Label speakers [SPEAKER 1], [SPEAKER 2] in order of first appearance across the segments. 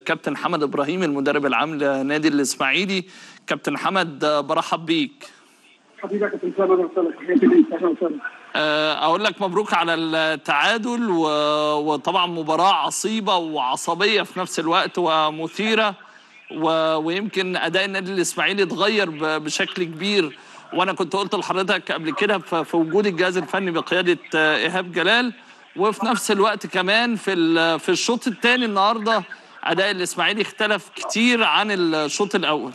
[SPEAKER 1] الكابتن حمد ابراهيم المدرب العام لنادي الاسماعيلي كابتن حمد آه، برحب بيك
[SPEAKER 2] حبيبي يا كابتن سامر وسهلا تحياتي ليك اهلا وسهلا
[SPEAKER 1] آه، اقول لك مبروك على التعادل و... وطبعا مباراه عصيبه وعصبيه في نفس الوقت ومثيره و... ويمكن اداء النادي الاسماعيلي اتغير ب... بشكل كبير وانا كنت قلت لحضرتك قبل كده ف- في وجود الجهاز الفني بقياده آه، ايهاب جلال وفي نفس الوقت كمان في ال... في الشوط الثاني النهارده اداء الاسماعيلي اختلف كتير عن الشوط الاول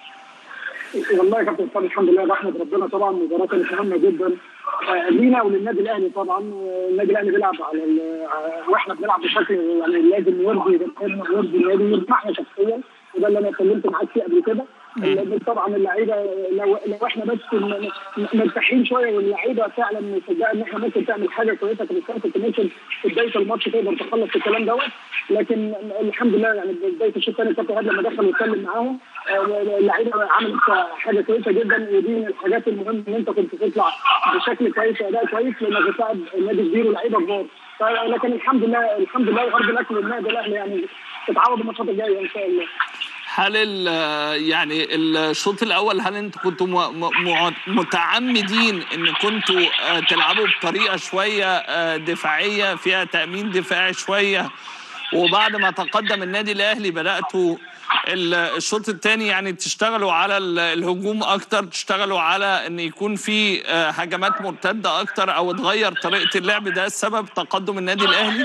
[SPEAKER 2] والله يا كابتن سامر الحمد لله بحمد ربنا طبعا مباراه كانت مهمه جدا آه، لينا وللنادي الاهلي طبعا والنادي الاهلي بيلعب على ال- آه، واحنا بنلعب بشكل يعني لازم يرضي جماهيرنا ويرضي النادي ويرضي احنا شخصيا وده اللي انا اتكلمت معاك فيه قبل كده لأن طبعا اللعيبه لو لو احنا بس م- م- مرتاحين شويه واللعيبه فعلا مصدقه ان احنا ممكن تعمل حاجه كويسه في الكلام كنت ممكن في بدايه الماتش تقدر تخلص الكلام دوت لكن الحمد لله يعني بدايه الشوط الثاني الكابتن هاد لما دخل واتكلم معاهم آه، اللعيبه عملت حاجه كويسه جدا ودي من الحاجات المهمه ان انت كنت تطلع بشكل كويس واداء كويس لانك بتساعد النادي كبير ولاعيبه كبار ف- لكن الحمد لله الحمد لله وارض الاكل للنادي الاهلي يعني تتعوض الماتشات الجايه ان شاء الله
[SPEAKER 1] هل ال- يعني الشوط الاول هل انتوا كنتوا م- م- متعمدين ان كنتوا آه، تلعبوا بطريقه شويه آه، دفاعيه فيها تامين دفاعي شويه وبعد ما تقدم النادي الاهلي بداتوا ال- الشوط الثاني يعني تشتغلوا على ال- الهجوم اكتر تشتغلوا على ان يكون في آه، هجمات مرتده اكتر او تغير طريقه اللعب ده السبب تقدم النادي الاهلي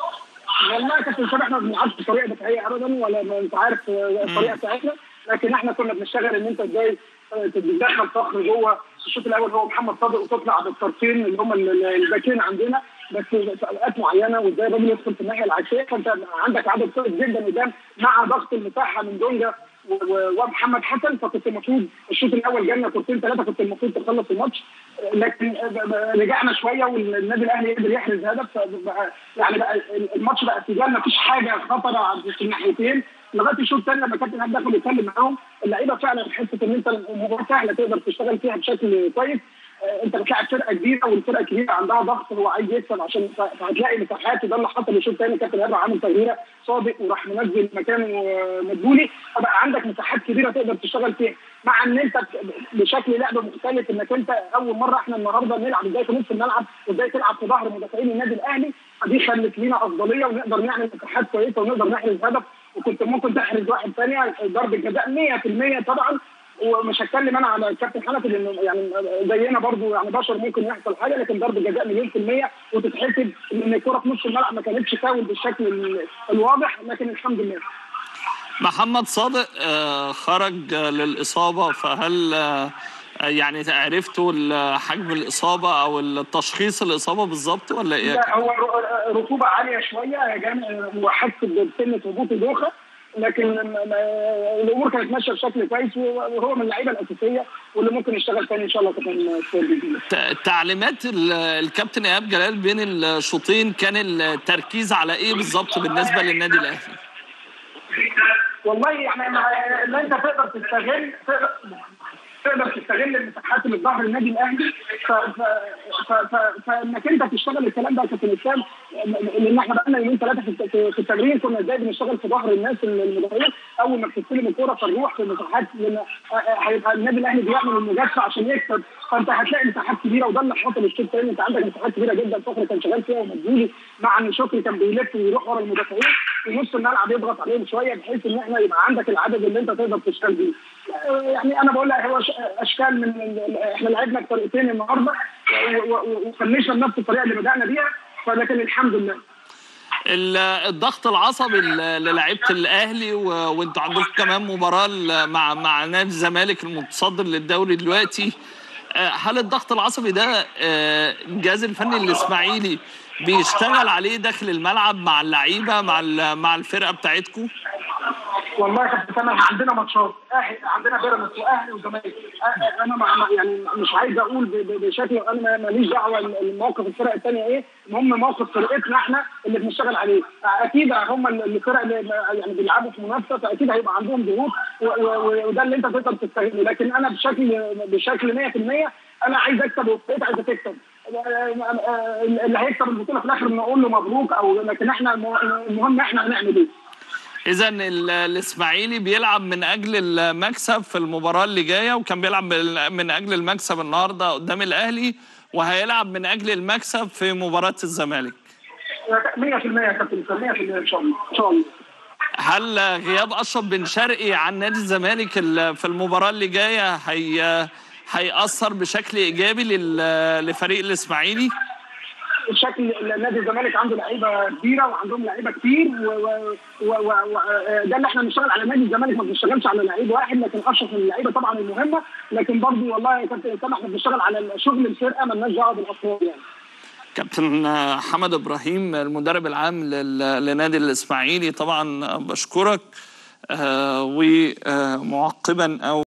[SPEAKER 2] والله يا كابتن سامح احنا ما بنلعبش بطريقه دفاعيه ابدا ولا ما انت عارف آه، الطريقه بتاعتنا لكن احنا كنا بنشتغل ان انت ازاي آه، تدخل فخر جوه الشوط الاول هو محمد صادق وتطلع بالطرفين اللي هم ال- ال- الباكين عندنا بس في اوقات معينه وازاي الراجل يدخل في الناحيه العكسيه فانت عندك عدد كويس جدا قدام مع ضغط المساحه من دونجا و- و- ومحمد حسن فكنت المفروض الشوط الاول جالنا كورتين ثلاثه كنت المفروض تخلص الماتش لكن رجعنا شويه والنادي الاهلي قدر يحرز هدف فبقى يعني بقى الماتش بقى سجال ما فيش حاجه خطره عند- في الناحيتين لغايه الشوط الثاني لما كابتن هاد دخل يتكلم معاهم اللعيبه فعلا حته ان انت المباراه سهله تقدر تشتغل فيها بشكل كويس آه، انت بتلاعب فرقه كبيره والفرقه الكبيره عندها ضغط هو عايز يكسب عشان ف- فهتلاقي مساحات وده اللي حصل الشوط الثاني كابتن هاد عامل تغييره صادق وراح منزل مكانه آه، مدبولي فبقى عندك مساحات كبيره تقدر تشتغل فيها مع ان انت بشكل لعب مختلف انك انت اول مره احنا النهارده نلعب ازاي في نص الملعب وازاي تلعب في ظهر مدافعين النادي الاهلي فدي خلت لينا افضليه ونقدر نعمل مساحات كويسه ونقدر نحرز هدف وكنت ممكن تحرز واحد ثاني ضربه جزاء 100% طبعا ومش هتكلم انا على الكابتن حنفي لانه يعني زينا برضو يعني بشر ممكن يحصل حاجه لكن ضربه جزاء مليون في الميه وتتحسب ان الكره في نص الملعب ما كانتش فاول بالشكل ال- الواضح لكن الحمد لله
[SPEAKER 1] محمد صادق آه، خرج آه، للإصابة فهل آه، آه، يعني عرفتوا ال- حجم الإصابة أو التشخيص الإصابة بالظبط ولا إيه؟
[SPEAKER 2] لا هو ر- رطوبه عاليه شويه يا جماعه وحس بسنه هبوط الدوخه لكن ما- ما- الامور كانت ماشيه بشكل كويس وهو من اللعيبه الاساسيه واللي ممكن يشتغل تاني ان شاء الله كابتن سيد بإذن الله.
[SPEAKER 1] ت- تعليمات ال- الكابتن إيهاب جلال بين الشوطين كان التركيز على إيه بالظبط بالنسبة للنادي الأهلي؟
[SPEAKER 2] والله يعني ما- ان انت تقدر تستغل تقدر تقدر تستغل المساحات اللي في ظهر النادي الاهلي ف- ف- ف- ف- فانك انت تشتغل الكلام ده يا كابتن اسلام لان احنا بقالنا يومين ثلاثه في الت- في- في التمرين كنا ازاي بنشتغل في ظهر الناس المدافعين اول ما بتستلم الكوره فنروح في المساحات لان هيبقى النادي الاهلي بيعمل المجازفه عشان يكسب فانت هتلاقي مساحات كبيره وده اللي حصل الشوط الثاني انت عندك مساحات كبيره جدا فخر كان شغال فيها ومدبولي مع ان شكري كان بيلف ويروح ورا المدافعين في نص الملعب يضغط عليهم شويه بحيث ان احنا يبقى عندك العدد اللي انت تقدر تشتغل بيه. يعني انا بقول لك هو ش- اشكال من ال- احنا لعبنا بطريقتين النهارده و- و- وفنشنا بنفس الطريقه اللي بدانا بيها فلكن الحمد لله.
[SPEAKER 1] ال- الضغط العصبي ل- للاعيبه الاهلي و- وانتوا عندكم كمان مباراه ل- مع مع نادي الزمالك المتصدر للدوري دلوقتي آه، هل الضغط العصبي ده آه، الجهاز الفني الاسماعيلي بيشتغل عليه داخل الملعب مع اللعيبه مع ال- مع الفرقه بتاعتكم
[SPEAKER 2] والله يا كابتن سامح عندنا ماتشات أهل- عندنا بيراميدز واهلي وزمالك أ- انا ما ما- يعني مش عايز اقول ب- ب- بشكل انا ما- ماليش دعوه الموقف الفرق الثانيه ايه المهم موقف فرقتنا احنا اللي بنشتغل عليه اكيد هم الفرق اللي يعني بيلعبوا في منافسه فاكيد هيبقى عندهم ضغوط و- و- وده اللي انت تقدر تستغله لكن انا بشكل بشكل 100% انا عايز اكسب والفرقه عايزه تكسب اللي هيكسب البطوله في الاخر نقول له مبروك او لكن احنا المهم احنا هنعمل ايه
[SPEAKER 1] اذا ال- الاسماعيلي بيلعب من اجل المكسب في المباراه اللي جايه وكان بيلعب بال- من اجل المكسب النهارده قدام الاهلي وهيلعب من اجل المكسب في مباراه الزمالك
[SPEAKER 2] 100% يا كابتن 100% ان شاء الله ان شاء الله
[SPEAKER 1] هل غياب اشرف بن شرقي عن نادي الزمالك ال- في المباراه اللي جايه هي هيأثر بشكل ايجابي لل- لفريق الاسماعيلي؟
[SPEAKER 2] شكل نادي الزمالك عنده لعيبه كبيره وعندهم لعيبه كتير وده و... و... و... ده اللي احنا بنشتغل على نادي الزمالك ما بنشتغلش على لعيب واحد لكن اشرف من اللعيبه طبعا المهمه لكن برضه والله يا كابتن اسامه احنا بنشتغل على شغل الفرقه مالناش دعوه بالافراد يعني
[SPEAKER 1] كابتن حمد ابراهيم المدرب العام لل- لنادي الاسماعيلي طبعا بشكرك آه، ومعقبا او